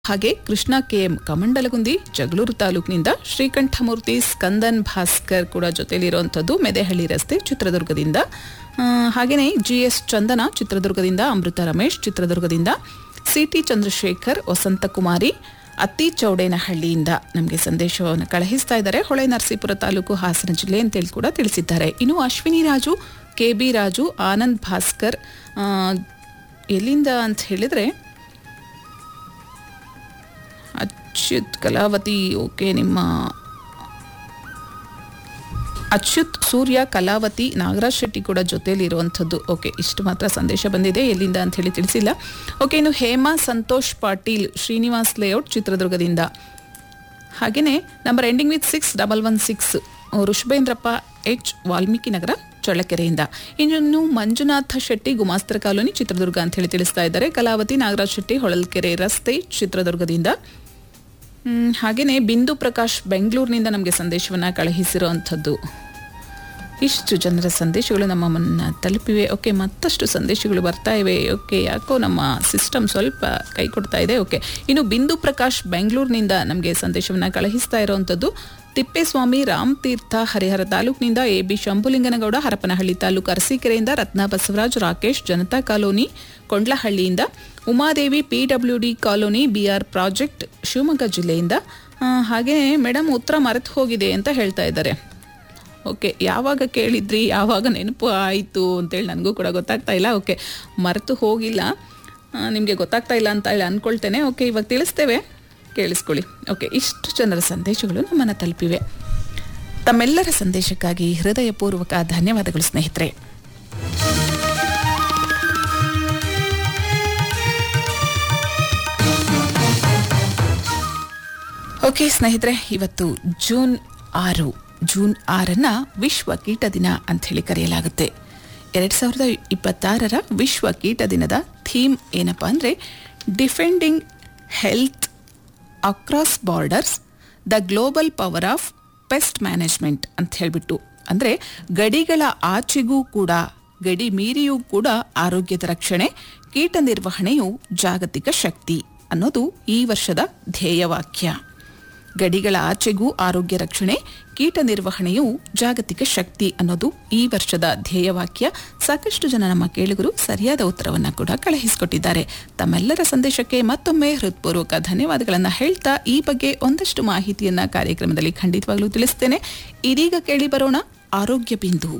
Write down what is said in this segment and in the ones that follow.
ಹಾಗೆ ಕೃಷ್ಣ ಕೆಎಂ ಕಮಂಡಲಗುಂದಿ ಜಗಳೂರು ತಾಲೂಕಿನಿಂದ ಶ್ರೀಕಂಠಮೂರ್ತಿ ಸ್ಕಂದನ್ ಭಾಸ್ಕರ್ ಕೂಡ ಜೊತೆಲಿರುವಂಥದ್ದು ಮೆದೆಹಳ್ಳಿ ರಸ್ತೆ ಚಿತ್ರದುರ್ಗದಿಂದ ಆ, ಹಾಗೇನೇ ಜಿ ಎಸ್ ಚಂದನ ಚಿತ್ರದುರ್ಗದಿಂದ ಅಮೃತ ರಮೇಶ್ ಚಿತ್ರದುರ್ಗದಿಂದ ಸಿ ಟಿ ಚಂದ್ರಶೇಖರ್ ವಸಂತಕುಮಾರಿ ಅತ್ತಿ ಚೌಡೇನಹಳ್ಳಿಯಿಂದ ನಮಗೆ ಸಂದೇಶವನ್ನು ಕಳುಹಿಸ್ತಾ ಇದ್ದಾರೆ ಹೊಳೆ ನರಸೀಪುರ ತಾಲೂಕು ಹಾಸನ ಜಿಲ್ಲೆ ಅಂತೇಳಿ ಕೂಡ ತಿಳಿಸಿದ್ದಾರೆ ಇನ್ನು ಅಶ್ವಿನಿ ರಾಜು ಕೆ ಬಿ ರಾಜು ಆನಂದ್ ಭಾಸ್ಕರ್ ಆ, ಎಲ್ಲಿಂದ ಅಂತ ಹೇಳಿದ್ರೆ ಅಚ್ಯುತ್ ಕಲಾವತಿ ಓಕೆ ನಿಮ್ಮ ಅಚ್ಯುತ್ ಸೂರ್ಯ ಕಲಾವತಿ ನಾಗರಾಜ್ ಶೆಟ್ಟಿ ಕೂಡ ಜೊತೆಯಲ್ಲಿ ಇರುವಂಥದ್ದು ಓಕೆ ಇಷ್ಟು ಮಾತ್ರ ಸಂದೇಶ ಬಂದಿದೆ ಎಲ್ಲಿಂದ ಅಂತ ಹೇಳಿ ತಿಳಿಸಿಲ್ಲ ಓಕೆ ಇನ್ನು ಹೇಮಾ ಸಂತೋಷ್ ಪಾಟೀಲ್ ಶ್ರೀನಿವಾಸ್ ಲೇಔಟ್ ಚಿತ್ರದುರ್ಗದಿಂದ ಹಾಗೆಯೇ number ending with six double one six Rishabhendrappa H Valmiki Nagar ಚಳ್ಳಕೆರೆಯಿಂದ ಇನ್ನು ಮಂಜುನಾಥ ಶೆಟ್ಟಿ ಗುಮಾಸ್ತರ ಕಾಲೋನಿ ಚಿತ್ರದುರ್ಗ ಅಂತ ಹೇಳಿ ತಿಳಿಸ್ತಾ ಇದ್ದಾರೆ ಕಲಾವತಿ ನಾಗರಾಜ್ ಶೆಟ್ಟಿ ಹೊಳಲ್ಕೆರೆ ರಸ್ತೆ ಚಿತ್ರದುರ್ಗದಿಂದ ಹ್ಮ್, ಹಾಗೇನೇ ಬಿಂದು ಪ್ರಕಾಶ್ ಬೆಂಗಳೂರಿನಿಂದ ನಮಗೆ ಸಂದೇಶವನ್ನು ಕಳುಹಿಸಿರುವಂಥದ್ದು ಇಷ್ಟು ಜನರ ಸಂದೇಶಗಳು ನಮ್ಮನ್ನು ತಲುಪಿವೆ ಓಕೆ ಮತ್ತಷ್ಟು ಸಂದೇಶಗಳು ಬರ್ತಾ ಇವೆ ಓಕೆ ಯಾಕೋ ನಮ್ಮ ಸಿಸ್ಟಮ್ ಸ್ವಲ್ಪ ಕೈ ಕೊಡ್ತಾ ಇದೆ ಓಕೆ ಇನ್ನು ಬಿಂದು ಪ್ರಕಾಶ್ ಬೆಂಗಳೂರಿನಿಂದ ನಮಗೆ ಸಂದೇಶವನ್ನು ಕಳುಹಿಸ್ತಾ ಇರುವಂಥದ್ದು ತಿಪ್ಪೇಸ್ವಾಮಿ ರಾಮ್ ತೀರ್ಥ ಹರಿಹರ ತಾಲೂಕಿನಿಂದ ಎ ಬಿ ಶಂಭುಲಿಂಗನಗೌಡ ಹರಪನಹಳ್ಳಿ ತಾಲೂಕು ಅರಸೀಕೆರೆಯಿಂದ ರತ್ನ ಬಸವರಾಜ್ ರಾಕೇಶ್ ಜನತಾ ಕಾಲೋನಿ ಕೊಂಡ್ಲಹಳ್ಳಿಯಿಂದ Umadevi PWD colony BR project Shivamogga ಜಿಲ್ಲೆಯಿಂದ ಆ, ಹಾಗೆ ಮೇಡಮ್ ಉತ್ತರ ಮರೆತು ಹೋಗಿದೆ ಅಂತ ಹೇಳ್ತಾ ಇದ್ದಾರೆ ಓಕೆ ಯಾವಾಗ ಕೇಳಿದ್ರಿ ಯಾವಾಗ ನೆನಪು ಆಯಿತು ಅಂತೇಳಿ ನನಗೂ ಕೂಡ ಗೊತ್ತಾಗ್ತಾ ಇಲ್ಲ ಓಕೆ ಮರೆತು ಹೋಗಿಲ್ಲ ನಿಮಗೆ ಗೊತ್ತಾಗ್ತಾ ಇಲ್ಲ ಅಂತ ಹೇಳಿ ಅಂದ್ಕೊಳ್ತೇನೆ ಓಕೆ ಇವಾಗ ತಿಳಿಸ್ತೇವೆ ಕೇಳಿಸ್ಕೊಳ್ಳಿ ಓಕೆ ಇಷ್ಟು ಜನರ ಸಂದೇಶಗಳು ನಮ್ಮನ್ನು ತಲುಪಿವೆ ತಮ್ಮೆಲ್ಲರ ಸಂದೇಶಕ್ಕಾಗಿ ಹೃದಯಪೂರ್ವಕ ಧನ್ಯವಾದಗಳು ಸ್ನೇಹಿತರೆ ಓಕೆ ಸ್ನೇಹಿತರೆ ಇವತ್ತು ಜೂನ್ ಆರು ಜೂನ್ ಆರನ್ನ ವಿಶ್ವ ಕೀಟ ದಿನ ಅಂತ ಹೇಳಿ ಕರೆಯಲಾಗುತ್ತೆ ಎರಡು ಸಾವಿರದ ಇಪ್ಪತ್ತಾರರ ವಿಶ್ವ ಕೀಟ ದಿನದ ಥೀಮ್ ಏನಪ್ಪ ಅಂದರೆ defending health across borders the global power of pest management ಅಂತ ಹೇಳಿಬಿಟ್ಟು ಅಂದರೆ ಗಡಿಗಳ ಆಚೆಗೂ ಕೂಡ ಗಡಿ ಮೀರಿಯೂ ಕೂಡ ಆರೋಗ್ಯದ ರಕ್ಷಣೆ ಕೀಟ ನಿರ್ವಹಣೆಯು ಜಾಗತಿಕ ಶಕ್ತಿ ಅನ್ನೋದು ಈ ವರ್ಷದ ಧ್ಯೇಯವಾಕ್ಯ ಗಡಿಗಳ ಆಚೆಗೂ ಆರೋಗ್ಯ ರಕ್ಷಣೆ ಕೀಟ ನಿರ್ವಹಣೆಯು ಜಾಗತಿಕ ಶಕ್ತಿ ಅನ್ನೋದು ಈ ವರ್ಷದ ಧ್ಯೇಯವಾಕ್ಯ ಸಾಕಷ್ಟು ಜನ ನಮ್ಮ ಕೇಳುಗರು ಸರಿಯಾದ ಉತ್ತರವನ್ನ ಕೂಡ ಕಳುಹಿಸಿಕೊಟ್ಟಿದ್ದಾರೆ ತಮ್ಮೆಲ್ಲರ ಸಂದೇಶಕ್ಕೆ ಮತ್ತೊಮ್ಮೆ ಹೃತ್ಪೂರ್ವಕ ಧನ್ಯವಾದಗಳನ್ನು ಹೇಳ್ತಾ ಈ ಬಗ್ಗೆ ಒಂದಷ್ಟು ಮಾಹಿತಿಯನ್ನ ಕಾರ್ಯಕ್ರಮದಲ್ಲಿ ಖಂಡಿತವಾಗ್ಲೂ ತಿಳಿಸ್ತೇನೆ ಇದೀಗ ಕೇಳಿ ಬರೋಣ ಆರೋಗ್ಯ ಬಿಂದು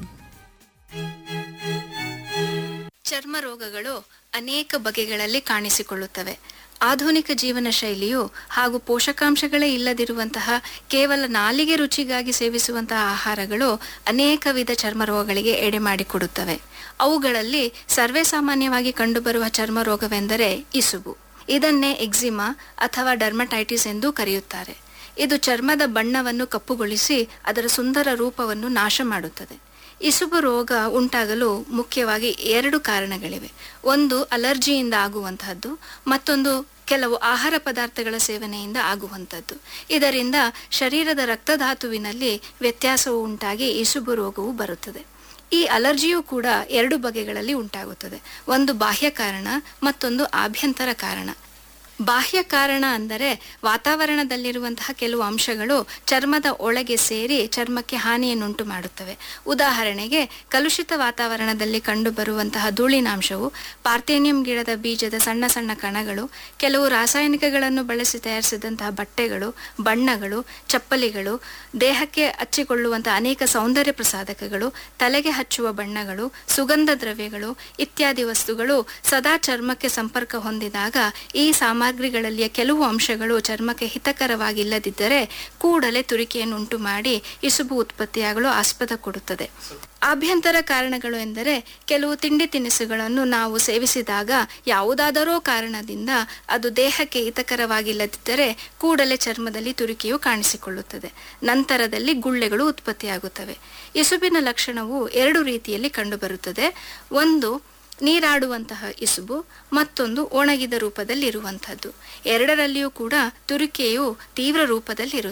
ಚರ್ಮ ರೋಗಗಳು ಅನೇಕ ಬಗೆಗಳಲ್ಲಿ ಕಾಣಿಸಿಕೊಳ್ಳುತ್ತವೆ ಆಧುನಿಕ ಜೀವನ ಶೈಲಿಯು ಹಾಗೂ ಪೋಷಕಾಂಶಗಳೇ ಇಲ್ಲದಿರುವಂತಹ ಕೇವಲ ನಾಲಿಗೆ ರುಚಿಗಾಗಿ ಸೇವಿಸುವಂತಹ ಆಹಾರಗಳು ಅನೇಕ ವಿಧ ಚರ್ಮ ರೋಗಗಳಿಗೆ ಎಡೆ ಮಾಡಿಕೊಡುತ್ತವೆ ಅವುಗಳಲ್ಲಿ ಸರ್ವೇ ಸಾಮಾನ್ಯವಾಗಿ ಕಂಡುಬರುವ ಚರ್ಮ ರೋಗವೆಂದರೆ ಇಸುಬು ಇದನ್ನೇ ಎಕ್ಸಿಮಾ ಅಥವಾ ಡರ್ಮಟೈಟಿಸ್ ಎಂದು ಕರೆಯುತ್ತಾರೆ ಇದು ಚರ್ಮದ ಬಣ್ಣವನ್ನು ಕಪ್ಪುಗೊಳಿಸಿ ಅದರ ಸುಂದರ ರೂಪವನ್ನು ನಾಶ ಮಾಡುತ್ತದೆ ಇಸುಬು ರೋಗ ಉಂಟಾಗಲು ಮುಖ್ಯವಾಗಿ ಎರಡು ಕಾರಣಗಳಿವೆ ಒಂದು ಅಲರ್ಜಿಯಿಂದ ಆಗುವಂತಹದ್ದು ಮತ್ತೊಂದು ಕೆಲವು ಆಹಾರ ಪದಾರ್ಥಗಳ ಸೇವನೆಯಿಂದ ಆಗುವಂಥದ್ದು ಇದರಿಂದ ಶರೀರದ ರಕ್ತಧಾತುವಿನಲ್ಲಿ ವ್ಯತ್ಯಾಸವು ಉಂಟಾಗಿ ಇಸುಬು ರೋಗವು ಬರುತ್ತದೆ ಈ ಅಲರ್ಜಿಯು ಕೂಡ ಎರಡು ಬಗೆಗಳಲ್ಲಿ ಉಂಟಾಗುತ್ತದೆ ಒಂದು ಬಾಹ್ಯ ಕಾರಣ ಮತ್ತೊಂದು ಆಭ್ಯಂತರ ಕಾರಣ ಬಾಹ್ಯ ಕಾರಣ ಅಂದರೆ ವಾತಾವರಣದಲ್ಲಿರುವಂತಹ ಕೆಲವು ಅಂಶಗಳು ಚರ್ಮದ ಒಳಗೆ ಸೇರಿ ಚರ್ಮಕ್ಕೆ ಹಾನಿಯನ್ನುಂಟು ಮಾಡುತ್ತವೆ ಉದಾಹರಣೆಗೆ ಕಲುಷಿತ ವಾತಾವರಣದಲ್ಲಿ ಕಂಡುಬರುವಂತಹ ಧೂಳಿನಾಂಶವು ಪಾರ್ಥೇನಿಯಂ ಗಿಡದ ಬೀಜದ ಸಣ್ಣ ಸಣ್ಣ ಕಣಗಳು ಕೆಲವು ರಾಸಾಯನಿಕಗಳನ್ನು ಬಳಸಿ ತಯಾರಿಸಿದಂತಹ ಬಟ್ಟೆಗಳು ಬಣ್ಣಗಳು ಚಪ್ಪಲಿಗಳು ದೇಹಕ್ಕೆ ಹಚ್ಚಿಕೊಳ್ಳುವಂತಹ ಅನೇಕ ಸೌಂದರ್ಯ ಪ್ರಸಾದಕಗಳು ತಲೆಗೆ ಹಚ್ಚುವ ಬಣ್ಣಗಳು ಸುಗಂಧ ದ್ರವ್ಯಗಳು ಇತ್ಯಾದಿ ವಸ್ತುಗಳು ಸದಾ ಚರ್ಮಕ್ಕೆ ಸಂಪರ್ಕ ಹೊಂದಿದಾಗ ಈ ಸಾಮಗ್ರಿಗಳಲ್ಲಿಯ ಕೆಲವು ಅಂಶಗಳು ಚರ್ಮಕ್ಕೆ ಹಿತಕರವಾಗಿಲ್ಲದಿದ್ದರೆ ಕೂಡಲೇ ತುರಿಕೆಯನ್ನು ಉಂಟು ಮಾಡಿ ಇಸುಬು ಉತ್ಪತ್ತಿಯಾಗಲು ಆಸ್ಪದ ಕೊಡುತ್ತದೆ ಆಭ್ಯಂತರ ಕಾರಣಗಳು ಎಂದರೆ ಕೆಲವು ತಿಂಡಿ ತಿನಿಸುಗಳನ್ನು ನಾವು ಸೇವಿಸಿದಾಗ ಯಾವುದಾದರೋ ಕಾರಣದಿಂದ ಅದು ದೇಹಕ್ಕೆ ಹಿತಕರವಾಗಿಲ್ಲದಿದ್ದರೆ ಕೂಡಲೇ ಚರ್ಮದಲ್ಲಿ ತುರಿಕೆಯು ಕಾಣಿಸಿಕೊಳ್ಳುತ್ತದೆ ನಂತರದಲ್ಲಿ ಗುಳ್ಳೆಗಳು ಉತ್ಪತ್ತಿಯಾಗುತ್ತವೆ ಇಸುಬಿನ ಲಕ್ಷಣವು ಎರಡು ರೀತಿಯಲ್ಲಿ ಕಂಡುಬರುತ್ತದೆ ಒಂದು ನೀರಾಡುವಂತಹ ಇಸುಬು ಮತ್ತೊಂದು ಒಣಗಿದ ರೂಪದಲ್ಲಿ ಇರುವಂಥದ್ದು ಎರಡರಲ್ಲಿಯೂ ಕೂಡ ತುರಿಕೆಯು ತೀವ್ರ ರೂಪದಲ್ಲಿ ಇರುತ್ತದೆ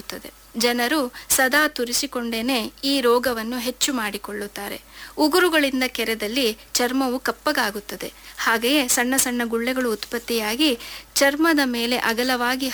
ಜನರು ಸದಾ ತುರಿಸಿಕೊಂಡೇನೆ ಈ ರೋಗವನ್ನು ಹೆಚ್ಚು ಮಾಡಿಕೊಳ್ಳುತ್ತಾರೆ ಉಗುರುಗಳಿಂದ ಕೆರೆದಲ್ಲಿ ಚರ್ಮವು ಕಪ್ಪಗಾಗುತ್ತದೆ ಹಾಗೆಯೇ ಸಣ್ಣ ಸಣ್ಣ ಗುಳ್ಳೆಗಳು ಉತ್ಪತ್ತಿಯಾಗಿ ಚರ್ಮದ ಮೇಲೆ ಅಗಲವಾಗಿ